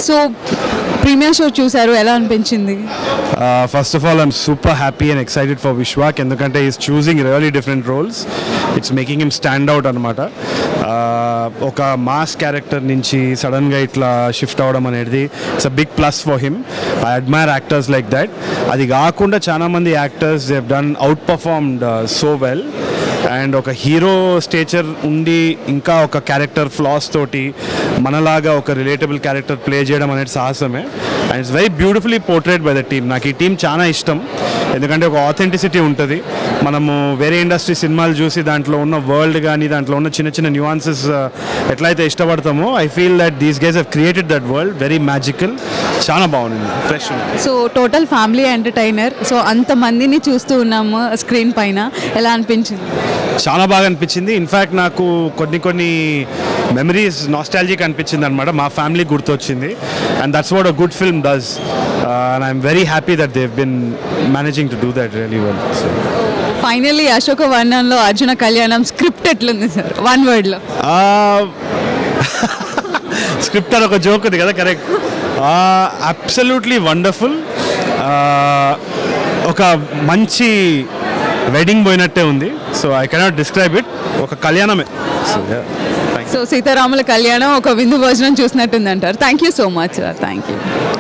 so premiere show చూసారు ఎలా అనిపించింది first of all I'm super happy and excited for Vishwak ఎందుకంటే is choosing really different roles it's making him stand out అనమాట ఒక mass character నుంచి సడన్గా ఇట్లా షిఫ్ట్ అవ్వడం అనేది it's a big plus for him I admire actors like that అది కాకుండా చాలా మంది actors they've done out performed so well and ఒక హీరో స్టేచర్ ఉండి ఇంకా ఒక క్యారెక్టర్ ఫ్లాస్ తోటి మనలాగా ఒక రిలేటబుల్ క్యారెక్టర్ ప్లే చేయడం అనేది సాహసమే and it's very beautifully portrayed by the team నాకు ఈ టీం చాలా ఇష్టం ఎందుకంటే ఒక ఆథెంటిసిటీ ఉంటుంది మనము వేరే ఇండస్ట్రీ సినిమాలు చూసి దాంట్లో ఉన్న వరల్డ్ కానీ దాంట్లో ఉన్న చిన్న చిన్న న్యూఆన్సెస్ ఎట్లయితే ఇష్టపడతామో I feel that these guys have created that world very magical చాలా బాగుంది fresh so total family entertainer so అంతమందిని చూస్తూ ఉన్నాము స్క్రీన్ పైన ఎలా అనిపించింది చాలా బాగా అనిపించింది ఇన్ఫ్యాక్ట్ నాకు కొన్ని కొన్ని మెమరీస్ నాస్టాలజిక్ అనిపించింది అనమాట మా ఫ్యామిలీ గుర్తొచ్చింది and that's what a good film does and I'm very happy that they've been managing to do that really well so finally Ashoka వర్ణంలో అర్జున కళ్యాణం స్క్రిప్ట్ ఎట్లుంది సార్ వన్ వర్డ్లో స్క్రిప్ట్ అని ఒక జోక్ ఉంది కదా కరెక్ట్ అబ్సల్యూట్లీ వండర్ఫుల్ ఒక మంచి వెడ్డింగ్ పోయినట్టే ఉంది so I cannot describe it ఒక కళ్యాణమే సో థ్యాంక్ సో సీతారాముల కళ్యాణం ఒక విందు భోజనం చూసినట్టుంది అంటారు thank you so much sir thank you